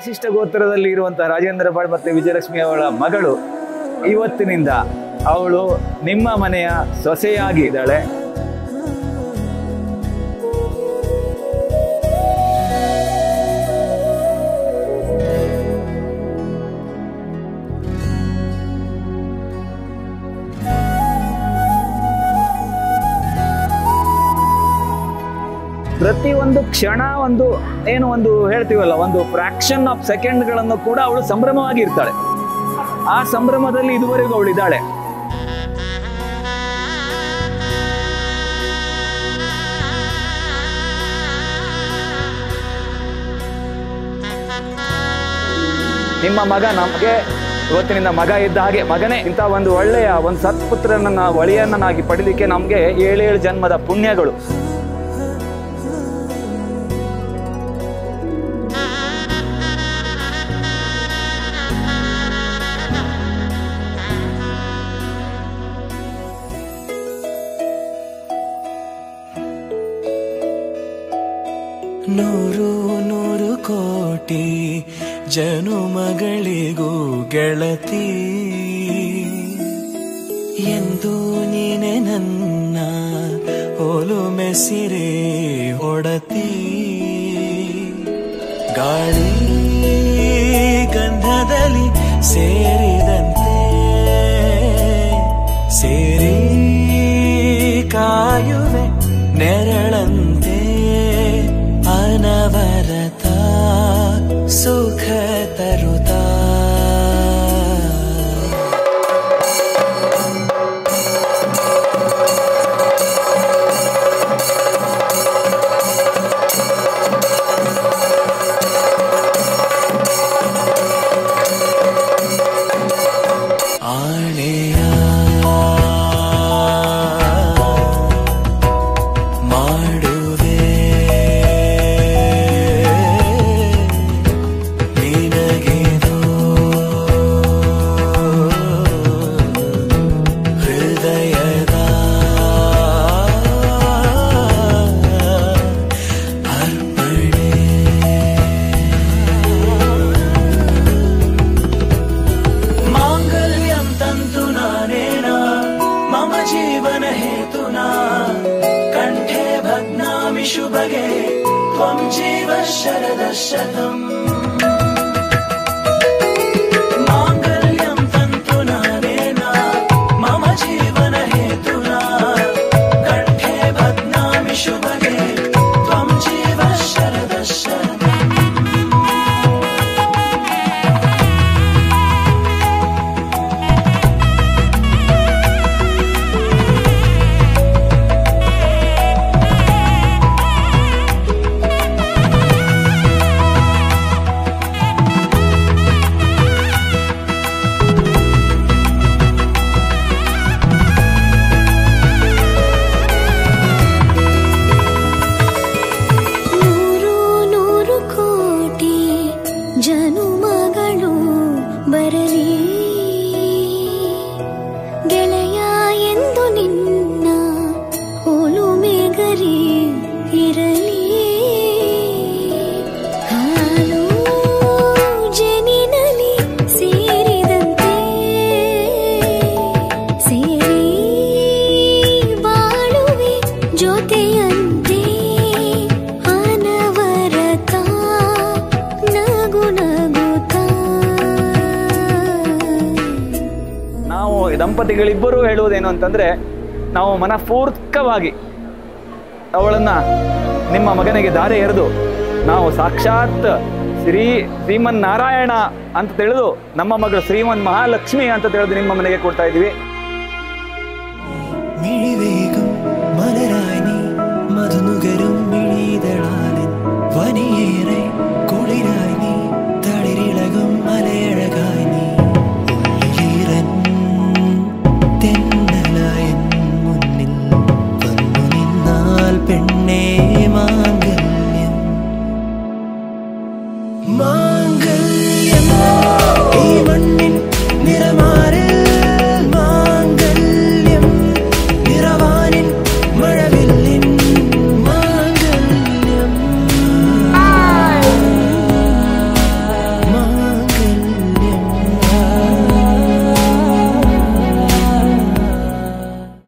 ವಿಶಿಷ್ಟ ಗೋತ್ರದಲ್ಲಿ ಇರುವಂತಹ ರಾಜೇಂದ್ರ ಬಾಳ್ ಮತ್ತೆ ವಿಜಯಲಕ್ಷ್ಮಿ ಅವಳ ಮಗಳು ಇವತ್ತಿನಿಂದ ಅವಳು ನಿಮ್ಮ ಮನೆಯ ಸೊಸೆಯಾಗಿ ಇದ್ದಾಳೆ ಪ್ರತಿಯೊಂದು ಕ್ಷಣ ಒಂದು ಏನು ಒಂದು ಹೇಳ್ತೀವಲ್ಲ ಒಂದು ಫ್ರಾಕ್ಷನ್ ಆಫ್ ಸೆಕೆಂಡ್ಗಳನ್ನು ಕೂಡ ಅವಳು ಸಂಭ್ರಮವಾಗಿ ಇರ್ತಾಳೆ ಆ ಸಂಭ್ರಮದಲ್ಲಿ ಇದುವರೆಗೂ ಅವಳು ಇದ್ದಾಳೆ ನಿಮ್ಮ ಮಗ ನಮಗೆ ಇವತ್ತಿನಿಂದ ಮಗ ಇದ್ದ ಹಾಗೆ ಮಗನೇ ಇಂಥ ಒಂದು ಒಳ್ಳೆಯ ಒಂದು ಸತ್ಪುತ್ರನನ್ನ ಒಳಿಯನ್ನನಾಗಿ ಪಡಿಲಿಕ್ಕೆ ನಮಗೆ ಏಳೇಳು ಜನ್ಮದ ಪುಣ್ಯಗಳು ನೂರು ನೂರು ಕೋಟಿ ಜನುಮಗಳಿಗೂ ಗೆಳತಿ ಎಂದು ನೀನೆ ನನ್ನ ಓಲು ಮೆಸಿರೆ ಒಡತಿ ಗಾಳಿ ಗಂಧದಲ್ಲಿ ಸೇರಿದಂತೆ ಸೇರಿ ಕಾಯುವೆ ನೆರಳಂತೆ ಅನವರತ ಸುಖ ತರುತ್ತಾ ಆಣೆಯ ಮಾಡುವೆ ನಿನಗೆದು ಹೃದಯದ ಅರ್ಪಣೆ माङ्गल्यं तन्तु नानेन मम जीवन हेतुना कण्ठे भग्नामि शुभगे त्वं जीव शरदः शतम् माङ्गल्यं तन्तु नानेन मम जीवन हेतुना कण्ठे भग्नामि शुभगे त्वं जीव शरदः शतम् ನೂರು ನೂರು ಕೋಟಿ ಜನುಮಗಳು ಬರಲಿ ಗೆಳೆಯ ಎಂದು ನಿನ್ನ ಒಲುಮೆಗರಿ ಇರಲಿ ಹಾಲು ಜನಿನಲಿ ಸೇರಿದಂತೆ ಸೇರಿ ಬಾಳುವೆ ಜೊತೆಯಂತೆ ಅನವರತ ನಗು ನಗುತ್ತಾ ನಾವು ದಂಪತಿಗಳಿಬ್ಬರು ಹೇಳುವುದೇನು ಅಂತಂದ್ರೆ ನಾವು ಮನಪೂರ್ವಕವಾಗಿ ಅವಳನ್ನ ನಿಮ್ಮ ಮಗನಿಗೆ ದಾರಿ ಎರೆದು ನಾವು ಸಾಕ್ಷಾತ್ ಶ್ರೀ ಶ್ರೀಮನ್ ನಾರಾಯಣ ಅಂತ ತಿಳಿದು ನಮ್ಮ ಮಗಳು ಶ್ರೀಮನ್ ಮಹಾಲಕ್ಷ್ಮಿ ಅಂತ ತಿಳಿದು ನಿಮ್ಮ ಮನೆಗೆ ಕೊಡ್ತಾ ಇದ್ದೀವಿ മിഴിവേഗം മലരായി നീ മധുനുകരും മിഴിതളാ